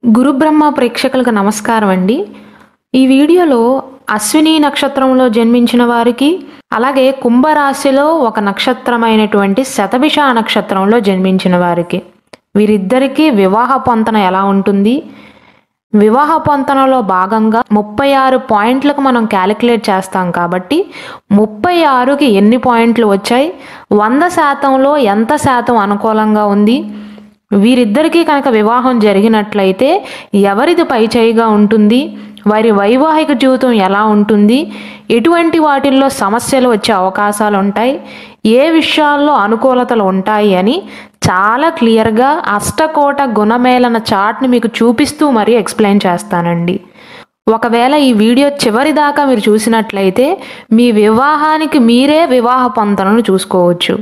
గురుబ్రహ్మ ప్రేక్షకులకు నమస్కారం అండి ఈ వీడియోలో అశ్విని నక్షత్రంలో జన్మించిన వారికి అలాగే కుంభరాశిలో ఒక నక్షత్రమైనటువంటి శతభిష నక్షత్రంలో జన్మించిన వారికి వీరిద్దరికీ వివాహ పొంతన ఎలా ఉంటుంది వివాహ పొంతనలో భాగంగా ముప్పై ఆరు పాయింట్లకు మనం క్యాలిక్యులేట్ చేస్తాం కాబట్టి ముప్పై ఆరుకి ఎన్ని పాయింట్లు వచ్చాయి వంద శాతంలో ఎంత శాతం అనుకూలంగా ఉంది వీరిద్దరికీ కనుక వివాహం జరిగినట్లయితే ఎవరిది పైచేయిగా ఉంటుంది వారి వైవాహిక జీవితం ఎలా ఉంటుంది ఎటువంటి వాటిల్లో సమస్యలు వచ్చే అవకాశాలు ఉంటాయి ఏ విషయాల్లో అనుకూలతలు ఉంటాయి అని చాలా క్లియర్గా అష్టకోట గుణమేళన చార్ట్ని మీకు చూపిస్తూ మరీ ఎక్స్ప్లెయిన్ చేస్తానండి ఒకవేళ ఈ వీడియో చివరి దాకా మీరు చూసినట్లయితే మీ వివాహానికి మీరే వివాహ పొంతనను చూసుకోవచ్చు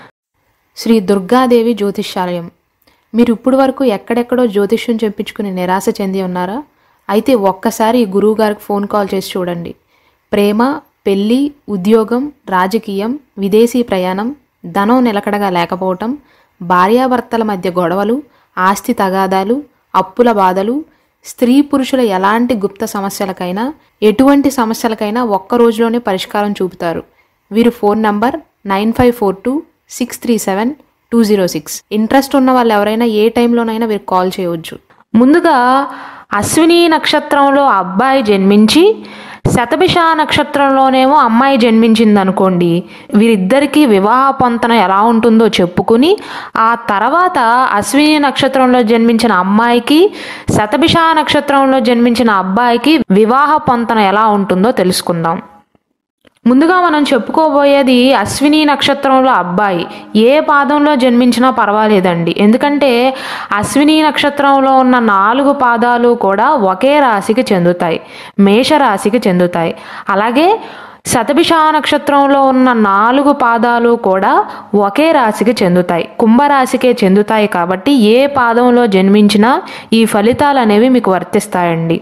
శ్రీ దుర్గాదేవి జ్యోతిష్యాలయం మీరు ఇప్పుడు వరకు ఎక్కడెక్కడో జ్యోతిష్యం చెప్పించుకుని నిరాశ చెంది ఉన్నారా అయితే ఒక్కసారి ఈ గురువు గారికి ఫోన్ కాల్ చేసి చూడండి ప్రేమ పెళ్ళి ఉద్యోగం రాజకీయం విదేశీ ప్రయాణం ధనం నిలకడగా లేకపోవటం భార్యాభర్తల మధ్య గొడవలు ఆస్తి తగాదాలు అప్పుల బాధలు స్త్రీ పురుషుల ఎలాంటి గుప్త సమస్యలకైనా ఎటువంటి సమస్యలకైనా ఒక్క రోజులోనే పరిష్కారం చూపుతారు వీరు phone number nine five four two six three seven two zero six interest ఉన్న వాళ్ళు ఎవరైనా ఏ టైంలోనైనా వీరికి కాల్ చేయవచ్చు ముందుగా అశ్విని నక్షత్రంలో అబ్బాయి జన్మించి శతభిష నక్షత్రంలోనేమో అమ్మాయి జన్మించింది అనుకోండి వీరిద్దరికీ వివాహ పొంతన ఎలా ఉంటుందో చెప్పుకుని ఆ తర్వాత అశ్విని నక్షత్రంలో జన్మించిన అమ్మాయికి శతభిష నక్షత్రంలో జన్మించిన అబ్బాయికి వివాహ పొంతన ఎలా ఉంటుందో తెలుసుకుందాం ముందుగా మనం చెప్పుకోబోయేది అశ్విని నక్షత్రంలో అబ్బాయి ఏ పాదంలో జన్మించినా పర్వాలేదండి ఎందుకంటే అశ్విని నక్షత్రంలో ఉన్న నాలుగు పాదాలు కూడా ఒకే రాశికి చెందుతాయి మేషరాశికి చెందుతాయి అలాగే శతభిష నక్షత్రంలో ఉన్న నాలుగు పాదాలు కూడా ఒకే రాశికి చెందుతాయి కుంభరాశికే చెందుతాయి కాబట్టి ఏ పాదంలో జన్మించినా ఈ ఫలితాలు అనేవి మీకు వర్తిస్తాయండి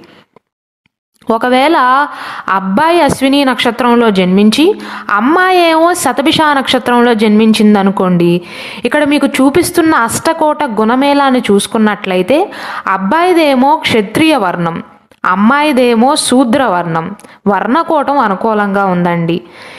ఒకవేళ అబ్బాయి అశ్విని నక్షత్రంలో జన్మించి అమ్మాయి ఏమో శతభిష నక్షత్రంలో జన్మించింది అనుకోండి ఇక్కడ మీకు చూపిస్తున్న అష్టకోట గుణమేళాన్ని చూసుకున్నట్లయితే అబ్బాయిదేమో క్షత్రియ వర్ణం అమ్మాయిదేమో శూద్ర వర్ణం వర్ణకోటం అనుకూలంగా ఉందండి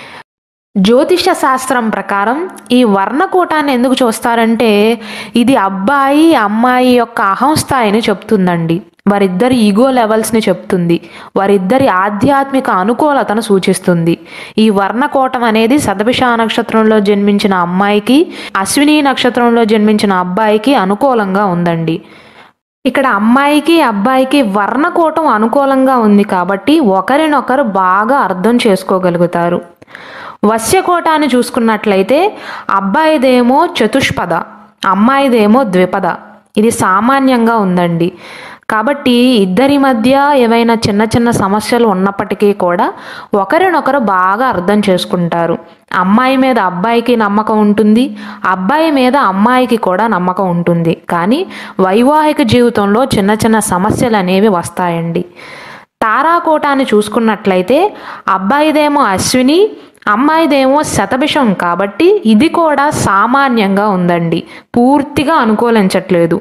జ్యోతిష శాస్త్రం ప్రకారం ఈ వర్ణకూటాన్ని ఎందుకు చూస్తారంటే ఇది అబ్బాయి అమ్మాయి యొక్క అహంస్థాయిని చెప్తుందండి వారిద్దరి ఈగో లెవెల్స్ని చెప్తుంది వారిద్దరి ఆధ్యాత్మిక అనుకూలతను సూచిస్తుంది ఈ వర్ణకోటం అనేది సదభిష నక్షత్రంలో జన్మించిన అమ్మాయికి అశ్విని నక్షత్రంలో జన్మించిన అబ్బాయికి అనుకూలంగా ఉందండి ఇక్కడ అమ్మాయికి అబ్బాయికి వర్ణకోటం అనుకూలంగా ఉంది కాబట్టి ఒకరినొకరు బాగా అర్థం చేసుకోగలుగుతారు వశ్యకోటాన్ని చూసుకున్నట్లయితే అబ్బాయిదేమో చతుష్పద అమ్మాయిదేమో ద్విపద ఇది సామాన్యంగా ఉందండి కాబట్టి ఇద్దరి మధ్య ఏవైనా చిన్న చిన్న సమస్యలు ఉన్నప్పటికీ కూడా ఒకరినొకరు బాగా అర్థం చేసుకుంటారు అమ్మాయి మీద అబ్బాయికి నమ్మకం ఉంటుంది అబ్బాయి మీద అమ్మాయికి కూడా నమ్మకం ఉంటుంది కానీ వైవాహిక జీవితంలో చిన్న చిన్న సమస్యలు అనేవి వస్తాయండి తారాకోటాన్ని చూసుకున్నట్లయితే అబ్బాయిదేమో అశ్విని అమ్మాయిదేమో శతభిషం కాబట్టి ఇది కూడా సామాన్యంగా ఉందండి పూర్తిగా అనుకూలించట్లేదు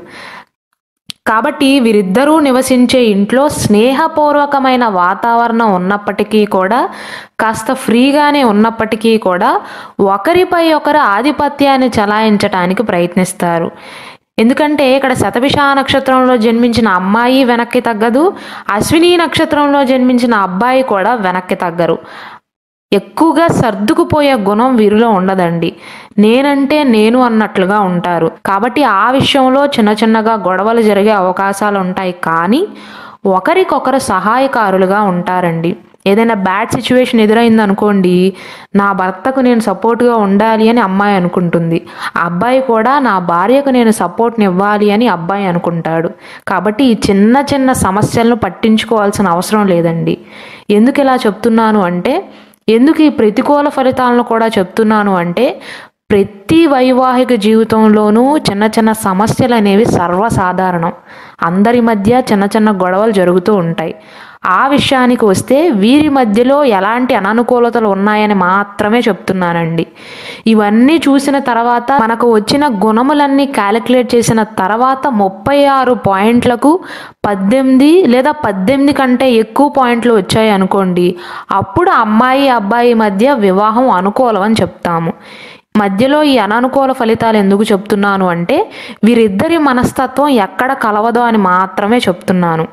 కాబట్టి వీరిద్దరూ నివసించే ఇంట్లో స్నేహపూర్వకమైన వాతావరణం ఉన్నప్పటికీ కూడా కాస్త ఫ్రీగానే ఉన్నప్పటికీ కూడా ఒకరిపై ఒకరు ఆధిపత్యాన్ని చలాయించటానికి ప్రయత్నిస్తారు ఎందుకంటే ఇక్కడ శతభిష నక్షత్రంలో జన్మించిన అమ్మాయి వెనక్కి తగ్గదు అశ్విని నక్షత్రంలో జన్మించిన అబ్బాయి కూడా వెనక్కి తగ్గరు ఎక్కువగా సర్దుకుపోయే గుణం వీరిలో ఉండదండి నేనంటే నేను అన్నట్లుగా ఉంటారు కాబట్టి ఆ విషయంలో చిన్న చిన్నగా గొడవలు జరిగే అవకాశాలు ఉంటాయి కానీ ఒకరికొకరు సహాయకారులుగా ఉంటారండి ఏదైనా బ్యాడ్ సిచ్యువేషన్ ఎదురైంది అనుకోండి నా భర్తకు నేను సపోర్ట్గా ఉండాలి అని అమ్మాయి అనుకుంటుంది ఆ అబ్బాయి కూడా నా భార్యకు నేను సపోర్ట్ని ఇవ్వాలి అని అబ్బాయి అనుకుంటాడు కాబట్టి ఈ చిన్న చిన్న సమస్యలను పట్టించుకోవాల్సిన అవసరం లేదండి ఎందుకు ఇలా చెప్తున్నాను అంటే ఎందుకు ఈ ప్రతికూల ఫలితాలను కూడా చెప్తున్నాను అంటే ప్రతి వైవాహిక జీవితంలోనూ చిన్న చిన్న సమస్యలు అనేవి సర్వసాధారణం అందరి మధ్య చిన్న చిన్న గొడవలు జరుగుతూ ఉంటాయి ఆ విషయానికి వస్తే వీరి మధ్యలో ఎలాంటి అననుకూలతలు ఉన్నాయని మాత్రమే చెప్తున్నానండి ఇవన్నీ చూసిన తర్వాత మనకు వచ్చిన గుణములన్నీ క్యాలిక్యులేట్ చేసిన తర్వాత ముప్పై ఆరు పాయింట్లకు పద్దెనిమిది లేదా పద్దెనిమిది కంటే ఎక్కువ పాయింట్లు వచ్చాయి అనుకోండి అప్పుడు అమ్మాయి అబ్బాయి మధ్య వివాహం అనుకూలం అని చెప్తాము మధ్యలో ఈ అననుకూల ఫలితాలు ఎందుకు చెప్తున్నాను అంటే వీరిద్దరి మనస్తత్వం ఎక్కడ కలవదో అని మాత్రమే చెప్తున్నాను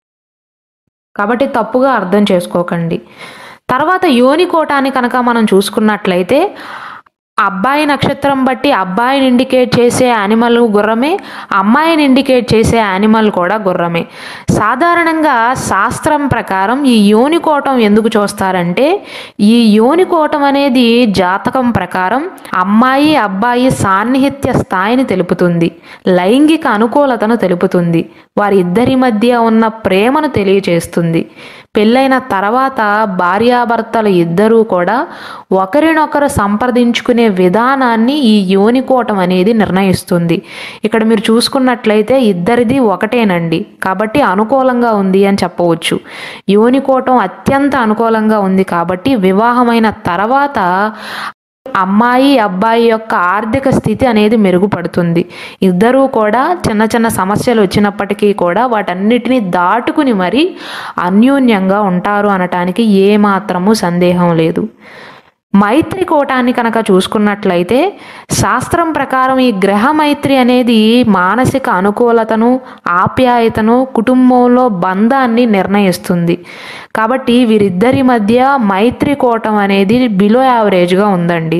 కాబట్టి తప్పుగా అర్థం చేసుకోకండి తర్వాత యోనికోటాన్ని కనుక మనం చూసుకున్నట్లయితే అబ్బాయి నక్షత్రం బట్టి అబ్బాయిని ఇండికేట్ చేసే యానిమల్ గుర్రమే అమ్మాయిని ఇండికేట్ చేసే యానిమల్ కూడా గుర్రమే సాధారణంగా శాస్త్రం ప్రకారం ఈ యోనికోటం ఎందుకు చూస్తారంటే ఈ యోనికోటం అనేది జాతకం ప్రకారం అమ్మాయి అబ్బాయి సాన్నిహిత్య స్థాయిని తెలుపుతుంది లైంగిక అనుకూలతను తెలుపుతుంది వారి ఇద్దరి మధ్య ఉన్న ప్రేమను తెలియచేస్తుంది పెళ్ళైన తర్వాత భార్యాభర్తలు ఇద్దరూ కూడా ఒకరినొకరు సంప్రదించుకునే విధానాన్ని ఈ యోనికోటం అనేది నిర్ణయిస్తుంది ఇక్కడ మీరు చూసుకున్నట్లయితే ఇద్దరిది ఒకటేనండి కాబట్టి అనుకూలంగా ఉంది అని చెప్పవచ్చు యోనికోటం అత్యంత అనుకూలంగా ఉంది కాబట్టి వివాహమైన తర్వాత అమ్మాయి అబ్బాయి యొక్క ఆర్థిక స్థితి అనేది మెరుగుపడుతుంది ఇద్దరూ కూడా చిన్న చిన్న సమస్యలు వచ్చినప్పటికీ కూడా వాటన్నిటిని దాటుకుని మరి అన్యోన్యంగా ఉంటారు అనటానికి ఏమాత్రము సందేహం లేదు మైత్రి కోటాన్ని కనుక చూసుకున్నట్లయితే శాస్త్రం ప్రకారం ఈ గ్రహ మైత్రి అనేది మానసిక అనుకూలతను ఆప్యాయతను కుటుంబంలో బంధాన్ని నిర్ణయిస్తుంది కాబట్టి వీరిద్దరి మధ్య మైత్రి కోటం అనేది బిలో యావరేజ్గా ఉందండి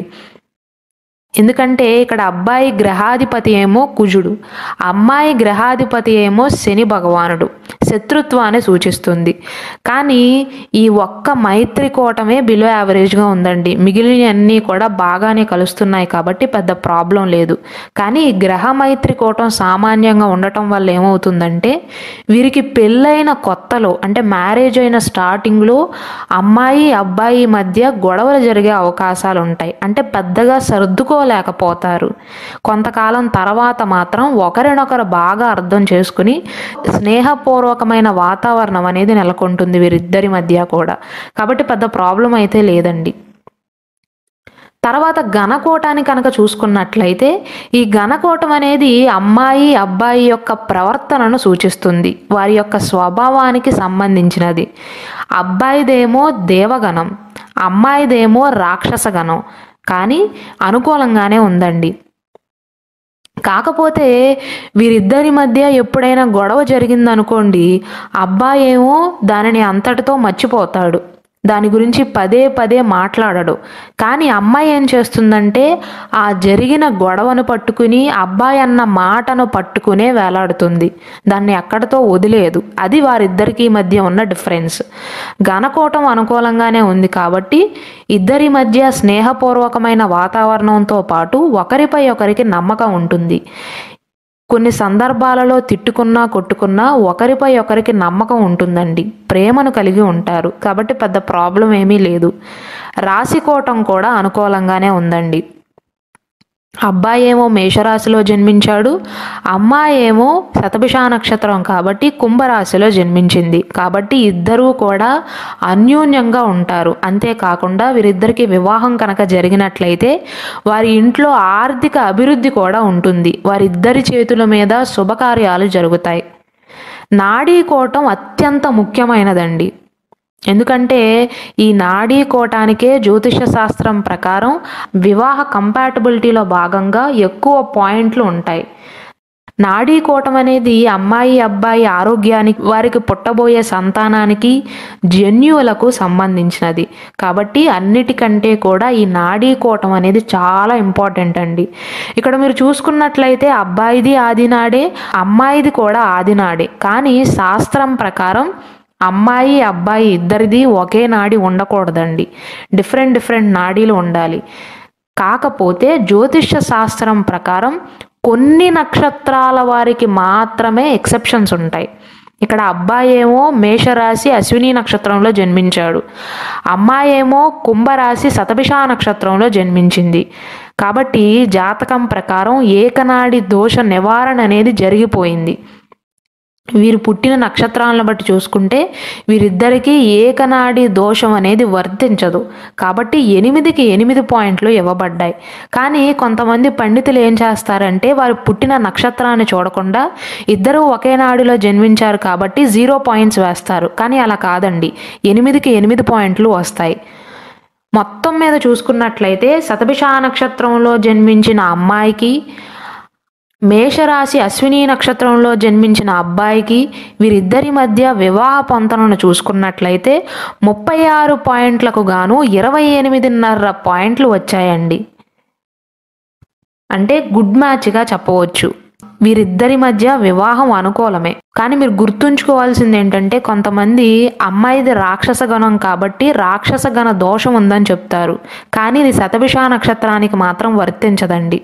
ఎందుకంటే ఇక్కడ అబ్బాయి గ్రహాధిపతి ఏమో కుజుడు అమ్మాయి గ్రహాధిపతి ఏమో శని భగవానుడు శత్రుత్వాన్ని సూచిస్తుంది కానీ ఈ ఒక్క మైత్రి కోటమే బిలో యావరేజ్గా ఉందండి మిగిలినవన్నీ కూడా బాగానే కలుస్తున్నాయి కాబట్టి పెద్ద ప్రాబ్లం లేదు కానీ ఈ గ్రహ మైత్రి కోటం సామాన్యంగా ఉండటం వల్ల ఏమవుతుందంటే వీరికి పెళ్ళైన కొత్తలో అంటే మ్యారేజ్ అయిన స్టార్టింగ్లో అమ్మాయి అబ్బాయి మధ్య గొడవలు జరిగే అవకాశాలు ఉంటాయి అంటే పెద్దగా సర్దుకోలేకపోతారు కొంతకాలం తర్వాత మాత్రం ఒకరినొకరు బాగా అర్థం చేసుకుని స్నేహపూర్వకమైన వాతావరణం అనేది నెలకొంటుంది వీరిద్దరి మధ్య కూడా కాబట్టి పెద్ద ప్రాబ్లం అయితే లేదండి తర్వాత ఘనకోటాన్ని కనుక చూసుకున్నట్లయితే ఈ ఘనకోటం అనేది అమ్మాయి అబ్బాయి యొక్క ప్రవర్తనను సూచిస్తుంది వారి యొక్క స్వభావానికి సంబంధించినది అబ్బాయిదేమో దేవగణం అమ్మాయిదేమో రాక్షసగణం కానీ అనుకూలంగానే ఉందండి కాకపోతే వీరిద్దరి మధ్య ఎప్పుడైనా గొడవ జరిగిందనుకోండి అబ్బాయి ఏమో దానిని అంతటితో మర్చిపోతాడు దాని గురించి పదే పదే మాట్లాడడు కానీ అమ్మాయి ఏం చేస్తుందంటే ఆ జరిగిన గొడవను పట్టుకుని అబ్బాయి అన్న మాటను పట్టుకునే వేలాడుతుంది దాన్ని ఎక్కడితో వదిలేదు అది వారిద్దరికీ మధ్య ఉన్న డిఫరెన్స్ ఘనకోటం అనుకూలంగానే ఉంది కాబట్టి ఇద్దరి మధ్య స్నేహపూర్వకమైన వాతావరణంతో పాటు ఒకరిపై ఒకరికి నమ్మకం ఉంటుంది కొన్ని సందర్భాలలో తిట్టుకున్నా కొట్టుకున్నా ఒకరిపై ఒకరికి నమ్మకం ఉంటుందండి ప్రేమను కలిగి ఉంటారు కాబట్టి పెద్ద ప్రాబ్లం ఏమీ లేదు రాశికోటం కూడా అనుకూలంగానే ఉందండి అబ్బాయి ఏమో మేషరాశిలో జన్మించాడు అమ్మాయి ఏమో శతభిషా నక్షత్రం కాబట్టి కుంభరాశిలో జన్మించింది కాబట్టి ఇద్దరూ కూడా అన్యోన్యంగా ఉంటారు అంతేకాకుండా వీరిద్దరికి వివాహం కనుక జరిగినట్లయితే వారి ఇంట్లో ఆర్థిక అభివృద్ధి కూడా ఉంటుంది వారిద్దరి చేతుల మీద శుభకార్యాలు జరుగుతాయి నాడీ కోటం అత్యంత ముఖ్యమైనదండి ఎందుకంటే ఈ నాడీ కోటానికే జ్యోతిష శాస్త్రం ప్రకారం వివాహ కంపాటబిలిటీలో భాగంగా ఎక్కువ పాయింట్లు ఉంటాయి నాడీ కోటం అనేది అమ్మాయి అబ్బాయి ఆరోగ్యానికి వారికి పుట్టబోయే సంతానానికి జన్యువులకు సంబంధించినది కాబట్టి అన్నిటికంటే కూడా ఈ నాడీ కోటం అనేది చాలా ఇంపార్టెంట్ అండి ఇక్కడ మీరు చూసుకున్నట్లయితే అబ్బాయిది ఆదినాడే అమ్మాయిది కూడా ఆదినాడే కానీ శాస్త్రం ప్రకారం అమ్మాయి అబ్బాయి ఇద్దరిది ఒకే నాడి ఉండకూడదండి డిఫరెంట్ డిఫరెంట్ నాడీలు ఉండాలి కాకపోతే జ్యోతిష్య శాస్త్రం ప్రకారం కొన్ని నక్షత్రాల వారికి మాత్రమే ఎక్సెప్షన్స్ ఉంటాయి ఇక్కడ అబ్బాయి ఏమో మేషరాశి అశ్విని నక్షత్రంలో జన్మించాడు అమ్మాయి ఏమో కుంభరాశి శతభిషా నక్షత్రంలో జన్మించింది కాబట్టి జాతకం ప్రకారం ఏకనాడి దోష నివారణ అనేది జరిగిపోయింది వీరు పుట్టిన నక్షత్రాలను బట్టి చూసుకుంటే వీరిద్దరికీ ఏకనాడి దోషం అనేది వర్తించదు కాబట్టి ఎనిమిదికి ఎనిమిది పాయింట్లు ఇవ్వబడ్డాయి కానీ కొంతమంది పండితులు ఏం చేస్తారంటే వారు పుట్టిన నక్షత్రాన్ని చూడకుండా ఇద్దరూ ఒకే నాడిలో జన్మించారు కాబట్టి జీరో పాయింట్స్ వేస్తారు కానీ అలా కాదండి ఎనిమిదికి ఎనిమిది పాయింట్లు వస్తాయి మొత్తం మీద చూసుకున్నట్లయితే శతభిష నక్షత్రంలో జన్మించిన అమ్మాయికి మేషరాశి అశ్విని నక్షత్రంలో జన్మించిన అబ్బాయికి వీరిద్దరి మధ్య వివాహ పొంతనను చూసుకున్నట్లయితే ముప్పై ఆరు పాయింట్లకు గాను ఇరవై ఎనిమిదిన్నర పాయింట్లు వచ్చాయండి అంటే గుడ్ మ్యాచ్గా చెప్పవచ్చు వీరిద్దరి మధ్య వివాహం అనుకూలమే కానీ మీరు గుర్తుంచుకోవాల్సింది ఏంటంటే కొంతమంది అమ్మాయిది రాక్షస గణం కాబట్టి రాక్షస గణ దోషం ఉందని చెప్తారు కానీ ఇది శతభిష నక్షత్రానికి మాత్రం వర్తించదండి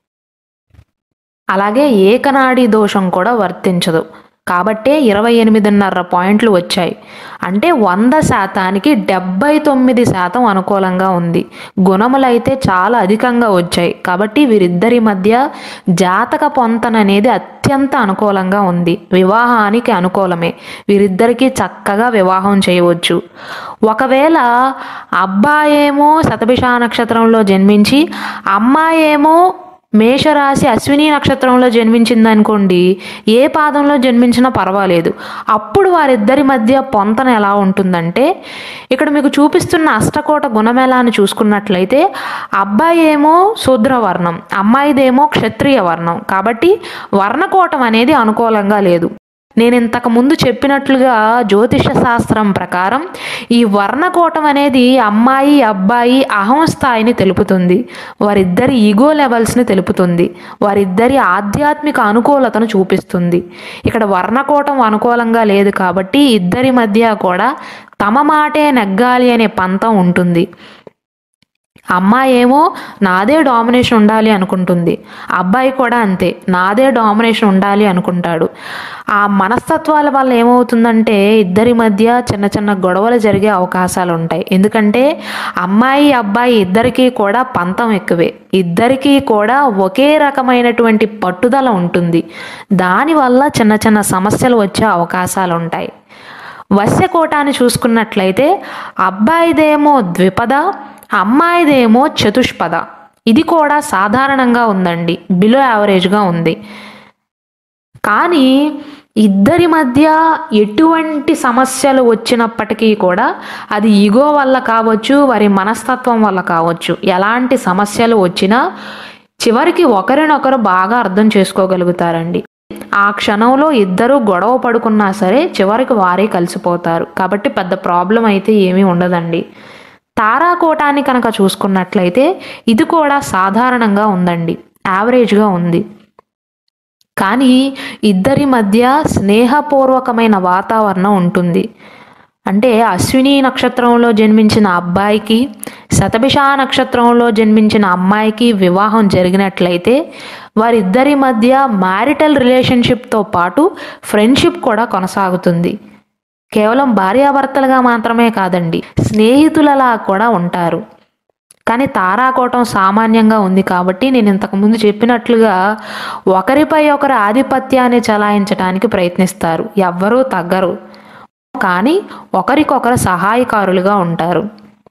అలాగే ఏకనాడి దోషం కూడా వర్తించదు కాబట్టే ఇరవై ఎనిమిదిన్నర పాయింట్లు వచ్చాయి అంటే వంద శాతానికి డెబ్బై తొమ్మిది శాతం అనుకూలంగా ఉంది గుణములైతే చాలా అధికంగా వచ్చాయి కాబట్టి వీరిద్దరి మధ్య జాతక పొంతన అనేది అత్యంత అనుకూలంగా ఉంది వివాహానికి అనుకూలమే వీరిద్దరికీ చక్కగా వివాహం చేయవచ్చు ఒకవేళ అబ్బాయేమో శతభిష నక్షత్రంలో జన్మించి అమ్మాయేమో మేషరాశి అశ్విని నక్షత్రంలో జన్మించిందనుకోండి ఏ పాదంలో జన్మించినా పర్వాలేదు అప్పుడు వారిద్దరి మధ్య పొంతన ఎలా ఉంటుందంటే ఇక్కడ మీకు చూపిస్తున్న అష్టకోట గుణమేళాన్ని చూసుకున్నట్లయితే అబ్బాయి ఏమో శూద్రవర్ణం అమ్మాయిదేమో క్షత్రియ వర్ణం కాబట్టి వర్ణకోటం అనేది అనుకూలంగా లేదు నేను ఇంతకు ముందు చెప్పినట్లుగా జ్యోతిష శాస్త్రం ప్రకారం ఈ వర్ణకోటం అనేది అమ్మాయి అబ్బాయి అహం స్థాయిని తెలుపుతుంది వారిద్దరి ఈగో లెవెల్స్ని తెలుపుతుంది వారిద్దరి ఆధ్యాత్మిక అనుకూలతను చూపిస్తుంది ఇక్కడ వర్ణకోటం అనుకూలంగా లేదు కాబట్టి ఇద్దరి మధ్య కూడా తమ మాటే నెగ్గాలి అనే పంతం ఉంటుంది అమ్మాయి ఏమో నాదే డామినేషన్ ఉండాలి అనుకుంటుంది అబ్బాయి కూడా అంతే నాదే డామినేషన్ ఉండాలి అనుకుంటాడు ఆ మనస్తత్వాల వల్ల ఏమవుతుందంటే ఇద్దరి మధ్య చిన్న చిన్న గొడవలు జరిగే అవకాశాలు ఉంటాయి ఎందుకంటే అమ్మాయి అబ్బాయి ఇద్దరికీ కూడా పంతం ఎక్కువే ఇద్దరికీ కూడా ఒకే రకమైనటువంటి పట్టుదల ఉంటుంది దానివల్ల చిన్న చిన్న సమస్యలు వచ్చే అవకాశాలు ఉంటాయి వశ్యకోటాన్ని చూసుకున్నట్లయితే అబ్బాయిదేమో ద్విపద అమ్మాయిదేమో చతుష్పద ఇది కూడా సాధారణంగా ఉందండి బిలో యావరేజ్గా ఉంది కానీ ఇద్దరి మధ్య ఎటువంటి సమస్యలు వచ్చినప్పటికీ కూడా అది ఈగో వల్ల కావచ్చు వారి మనస్తత్వం వల్ల కావచ్చు ఎలాంటి సమస్యలు వచ్చినా చివరికి ఒకరినొకరు బాగా అర్థం చేసుకోగలుగుతారండి ఆ క్షణంలో ఇద్దరు గొడవ పడుకున్నా సరే చివరికి వారే కలిసిపోతారు కాబట్టి పెద్ద ప్రాబ్లం అయితే ఏమీ ఉండదండి తారాకోటాన్ని కనుక చూసుకున్నట్లయితే ఇది కూడా సాధారణంగా ఉందండి యావరేజ్గా ఉంది కానీ ఇద్దరి మధ్య స్నేహపూర్వకమైన వాతావరణం ఉంటుంది అంటే అశ్విని నక్షత్రంలో జన్మించిన అబ్బాయికి శతభిష నక్షత్రంలో జన్మించిన అమ్మాయికి వివాహం జరిగినట్లయితే వారిద్దరి మధ్య మ్యారిటల్ రిలేషన్షిప్తో పాటు ఫ్రెండ్షిప్ కూడా కొనసాగుతుంది కేవలం భార్యాభర్తలుగా మాత్రమే కాదండి స్నేహితులలా కూడా ఉంటారు కానీ తారాకోటం సామాన్యంగా ఉంది కాబట్టి నేను ఇంతకుముందు చెప్పినట్లుగా ఒకరిపై ఒకరు ఆధిపత్యాన్ని చలాయించడానికి ప్రయత్నిస్తారు ఎవ్వరూ తగ్గరు కానీ ఒకరికొకరు సహాయకారులుగా ఉంటారు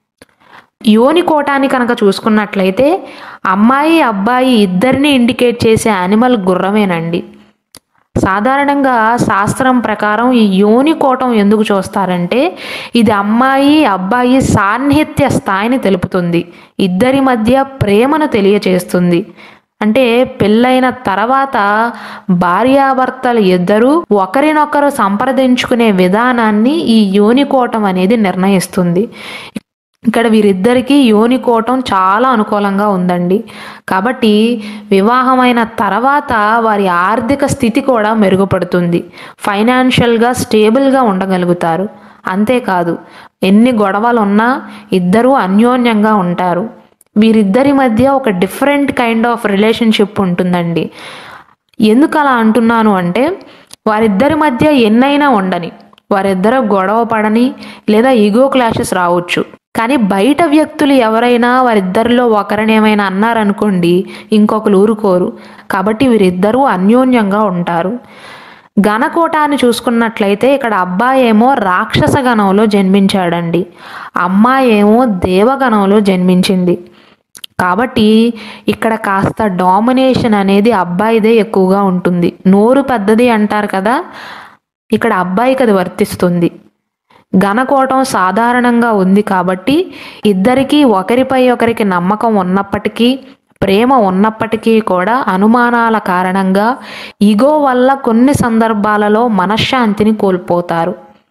యోని కోటాన్ని కనుక చూసుకున్నట్లయితే అమ్మాయి అబ్బాయి ఇద్దరిని ఇండికేట్ చేసే యానిమల్ గుర్రమేనండి సాధారణంగా శాస్త్రం ప్రకారం ఈ యోని కోటం ఎందుకు చూస్తారంటే ఇది అమ్మాయి అబ్బాయి సాన్నిహిత్య స్థాయిని తెలుపుతుంది ఇద్దరి మధ్య ప్రేమను తెలియచేస్తుంది అంటే పెళ్ళైన తర్వాత భార్యాభర్తలు ఇద్దరూ ఒకరినొకరు సంప్రదించుకునే విధానాన్ని ఈ యోనికోటం అనేది నిర్ణయిస్తుంది ఇక్కడ వీరిద్దరికీ యోనికోటం చాలా అనుకూలంగా ఉందండి కాబట్టి వివాహమైన తర్వాత వారి ఆర్థిక స్థితి కూడా మెరుగుపడుతుంది ఫైనాన్షియల్గా స్టేబుల్గా ఉండగలుగుతారు అంతేకాదు ఎన్ని గొడవలు ఉన్నా ఇద్దరూ అన్యోన్యంగా ఉంటారు వీరిద్దరి మధ్య ఒక డిఫరెంట్ కైండ్ ఆఫ్ రిలేషన్షిప్ ఉంటుందండి ఎందుకు అలా అంటున్నాను అంటే వారిద్దరి మధ్య ఎన్నైనా ఉండని వారిద్దరు గొడవ పడని లేదా ఈగో క్లాషెస్ రావచ్చు కానీ బయట వ్యక్తులు ఎవరైనా వారిద్దరిలో ఒకరిని ఏమైనా అన్నారనుకోండి ఇంకొకరు ఊరుకోరు కాబట్టి వీరిద్దరూ అన్యోన్యంగా ఉంటారు గణకోటాన్ని చూసుకున్నట్లయితే ఇక్కడ అబ్బాయి ఏమో రాక్షస గణంలో జన్మించాడండి అమ్మాయి ఏమో దేవగణంలో జన్మించింది కాబట్టి ఇక్కడ కాస్త డామినేషన్ అనేది అబ్బాయిదే ఎక్కువగా ఉంటుంది నోరు పెద్దది అంటారు కదా ఇక్కడ అబ్బాయికి అది వర్తిస్తుంది ఘనకోటం సాధారణంగా ఉంది కాబట్టి ఇద్దరికీ ఒకరిపై ఒకరికి నమ్మకం ఉన్నప్పటికీ ప్రేమ ఉన్నప్పటికీ కూడా అనుమానాల కారణంగా ఇగో వల్ల కొన్ని సందర్భాలలో మనశ్శాంతిని కోల్పోతారు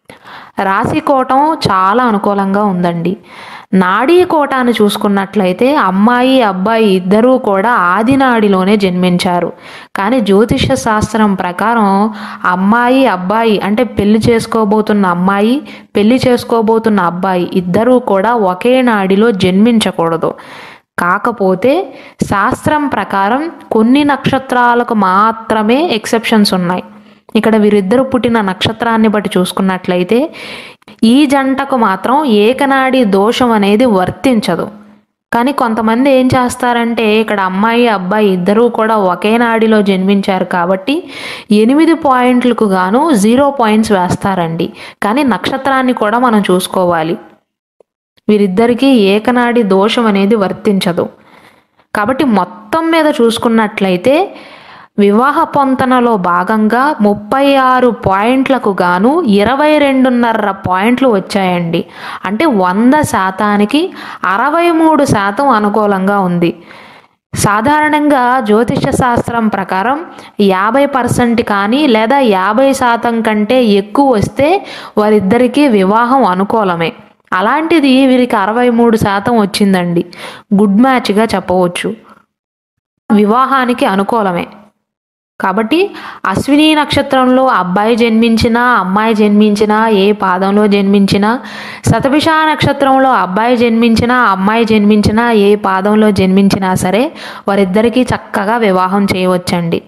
రాశికోటం చాలా అనుకూలంగా ఉందండి నాడీ కోటాన్ని చూసుకున్నట్లయితే అమ్మాయి అబ్బాయి ఇద్దరూ కూడా ఆదినాడిలోనే జన్మించారు కానీ జ్యోతిష శాస్త్రం ప్రకారం అమ్మాయి అబ్బాయి అంటే పెళ్లి చేసుకోబోతున్న అమ్మాయి పెళ్లి చేసుకోబోతున్న అబ్బాయి ఇద్దరూ కూడా ఒకే నాడిలో జన్మించకూడదు కాకపోతే శాస్త్రం ప్రకారం కొన్ని నక్షత్రాలకు మాత్రమే ఎక్సెప్షన్స్ ఉన్నాయి ఇక్కడ వీరిద్దరు పుట్టిన నక్షత్రాన్ని బట్టి చూసుకున్నట్లయితే ఈ జంటకు మాత్రం ఏకనాడి దోషం అనేది వర్తించదు కానీ కొంతమంది ఏం చేస్తారంటే ఇక్కడ అమ్మాయి అబ్బాయి ఇద్దరూ కూడా ఒకే నాడిలో జన్మించారు కాబట్టి ఎనిమిది పాయింట్లకు గాను జీరో పాయింట్స్ వేస్తారండి కానీ నక్షత్రాన్ని కూడా మనం చూసుకోవాలి వీరిద్దరికీ ఏకనాడి దోషం అనేది వర్తించదు కాబట్టి మొత్తం మీద చూసుకున్నట్లయితే వివాహ పొంతనలో భాగంగా ముప్పై ఆరు పాయింట్లకు గాను ఇరవై రెండున్నర పాయింట్లు వచ్చాయండి అంటే వంద శాతానికి అరవై మూడు శాతం అనుకూలంగా ఉంది సాధారణంగా జ్యోతిష శాస్త్రం ప్రకారం యాభై పర్సెంట్ కానీ లేదా యాభై శాతం కంటే ఎక్కువ వస్తే వారిద్దరికీ వివాహం అనుకూలమే అలాంటిది వీరికి అరవై మూడు శాతం వచ్చిందండి గుడ్ మ్యాచ్గా చెప్పవచ్చు వివాహానికి అనుకూలమే కాబట్టి అశ్విని నక్షత్రంలో అబ్బాయి జన్మించినా అమ్మాయి జన్మించినా ఏ పాదంలో జన్మించినా శతభిష నక్షత్రంలో అబ్బాయి జన్మించినా అమ్మాయి జన్మించినా ఏ పాదంలో జన్మించినా సరే వారిద్దరికీ చక్కగా వివాహం చేయవచ్చండి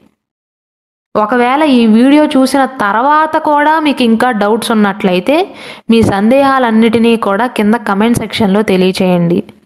ఒకవేళ ఈ వీడియో చూసిన తర్వాత కూడా మీకు ఇంకా డౌట్స్ ఉన్నట్లయితే మీ సందేహాలన్నిటినీ కూడా కింద కమెంట్ సెక్షన్లో తెలియచేయండి